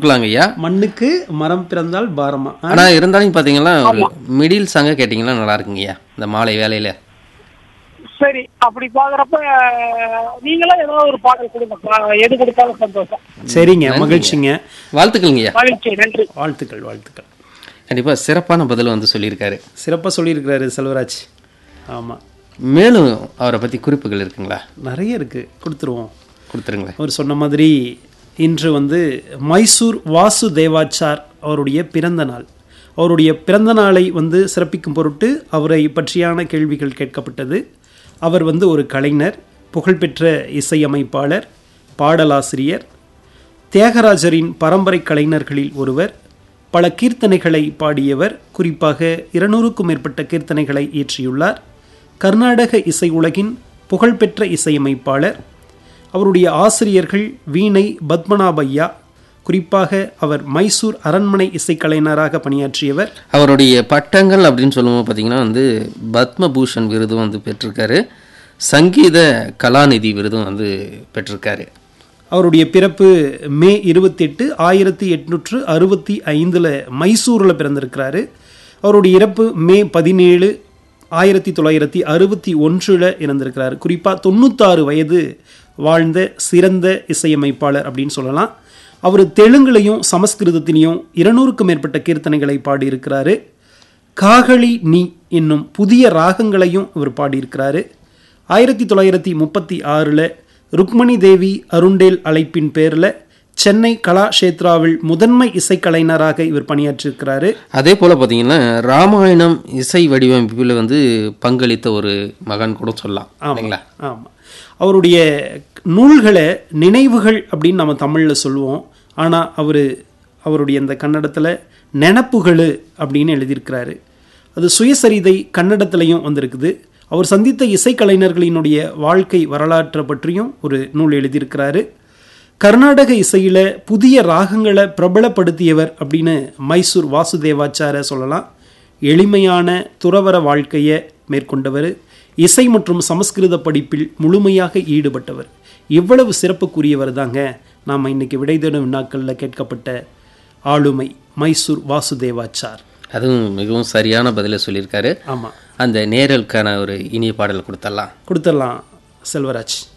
கொடுக்கலாங்க ஐயா மண்ணுக்கு மரம் பிறந்தால் பாரமா ஆ? ஆனா இருந்தாலும் பாத்தீங்கன்னா ஒரு மிடில் சாங்க கேட்டிங்கன்னா நல்லா இருக்குங்க ஐயா இந்த மாலை வேலையில சரி அப்படி பாக்குறப்ப நீங்களும் ஏதாவது ஒரு பாடல் கொடுங்க எது கொடுத்தாலும் சந்தோஷம் சரிங்க மகிழ்ச்சிங்க வாழ்த்துக்கள்ங்க ஐயா மகிழ்ச்சி நன்றி வாழ்த்துக்கள் வாழ்த்துக்கள் கண்டிப்பா சிறப்பான பதில் வந்து சொல்லியிருக்காரு சிறப்பாக சொல்லியிருக்கிறாரு செல்வராஜ் ஆமாம் மேலும் அவரை பத்தி குறிப்புகள் இருக்குங்களா நிறைய இருக்குது கொடுத்துருவோம் கொடுத்துருங்களேன் அவர் சொன்ன மாதிரி இன்று வந்து மைசூர் வாசு தேவாச்சார் அவருடைய பிறந்த நாள் அவருடைய பிறந்த நாளை வந்து சிறப்பிக்கும் பொருட்டு அவரை பற்றியான கேள்விகள் கேட்கப்பட்டது அவர் வந்து ஒரு கலைஞர் புகழ்பெற்ற இசையமைப்பாளர் பாடலாசிரியர் தியாகராஜரின் பரம்பரை கலைஞர்களில் ஒருவர் பல கீர்த்தனைகளை பாடியவர் குறிப்பாக இருநூறுக்கும் மேற்பட்ட கீர்த்தனைகளை இயற்றியுள்ளார் கர்நாடக இசை உலகின் புகழ்பெற்ற இசையமைப்பாளர் அவருடைய ஆசிரியர்கள் வீணை பத்மநாபையா குறிப்பாக அவர் மைசூர் அரண்மனை இசைக்கலைஞராக பணியாற்றியவர் அவருடைய பட்டங்கள் அப்படின்னு சொல்லும்போது பார்த்தீங்கன்னா வந்து பத்மபூஷன் விருதும் வந்து பெற்றிருக்காரு சங்கீத கலாநிதி விருதும் வந்து பெற்றிருக்காரு அவருடைய பிறப்பு மே இருபத்தெட்டு ஆயிரத்தி எட்நூற்று அறுபத்தி ஐந்தில் மைசூரில் பிறந்திருக்கிறாரு அவருடைய இறப்பு மே பதினேழு ஆயிரத்தி தொள்ளாயிரத்தி அறுபத்தி ஒன்றில் இறந்திருக்கிறார் குறிப்பாக தொண்ணூத்தாறு வயது வாழ்ந்த சிறந்த இசையமைப்பாளர் அப்படின்னு சொல்லலாம் அவர் தெலுங்குலையும் சமஸ்கிருதத்திலையும் இருநூறுக்கும் மேற்பட்ட கீர்த்தனைகளை பாடியிருக்கிறாரு காகளி நீ என்னும் புதிய ராகங்களையும் இவர் பாடியிருக்கிறாரு ஆயிரத்தி தொள்ளாயிரத்தி முப்பத்தி ஆறில் ருக்மணி தேவி அருண்டேல் அழைப்பின் பேரில் சென்னை கலாஷேத்ராவில் முதன்மை இசைக்கலைஞராக இவர் பணியாற்றியிருக்கிறாரு அதே போல் பார்த்தீங்கன்னா ராமாயணம் இசை வடிவமைப்பில் வந்து பங்களித்த ஒரு மகன் கூட சொல்லலாம் இல்லைங்களா ஆமாம் அவருடைய நூல்களை நினைவுகள் அப்படின்னு நம்ம தமிழில் சொல்லுவோம் ஆனால் அவர் அவருடைய இந்த கன்னடத்தில் நினப்புகள் அப்படின்னு எழுதியிருக்கிறாரு அது சுயசரிதை கன்னடத்திலையும் வந்திருக்குது அவர் சந்தித்த இசைக்கலைஞர்களினுடைய வாழ்க்கை வரலாற்றை பற்றியும் ஒரு நூல் எழுதியிருக்கிறாரு கர்நாடக இசையில் புதிய ராகங்களை பிரபலப்படுத்தியவர் அப்படின்னு மைசூர் வாசுதேவாச்சார சொல்லலாம் எளிமையான துறவர வாழ்க்கையை மேற்கொண்டவர் இசை மற்றும் சமஸ்கிருத படிப்பில் முழுமையாக ஈடுபட்டவர் இவ்வளவு சிறப்புக்குரியவர் தாங்க நாம் இன்னைக்கு விடை தேடும் வினாக்களில் கேட்கப்பட்ட ஆளுமை மைசூர் வாசுதேவாச்சார் அதுவும் மிகவும் சரியான பதிலை சொல்லியிருக்காரு ஆமாம் அந்த நேரலுக்கான ஒரு இனிய பாடல் கொடுத்துடலாம் கொடுத்துடலாம் செல்வராஜ்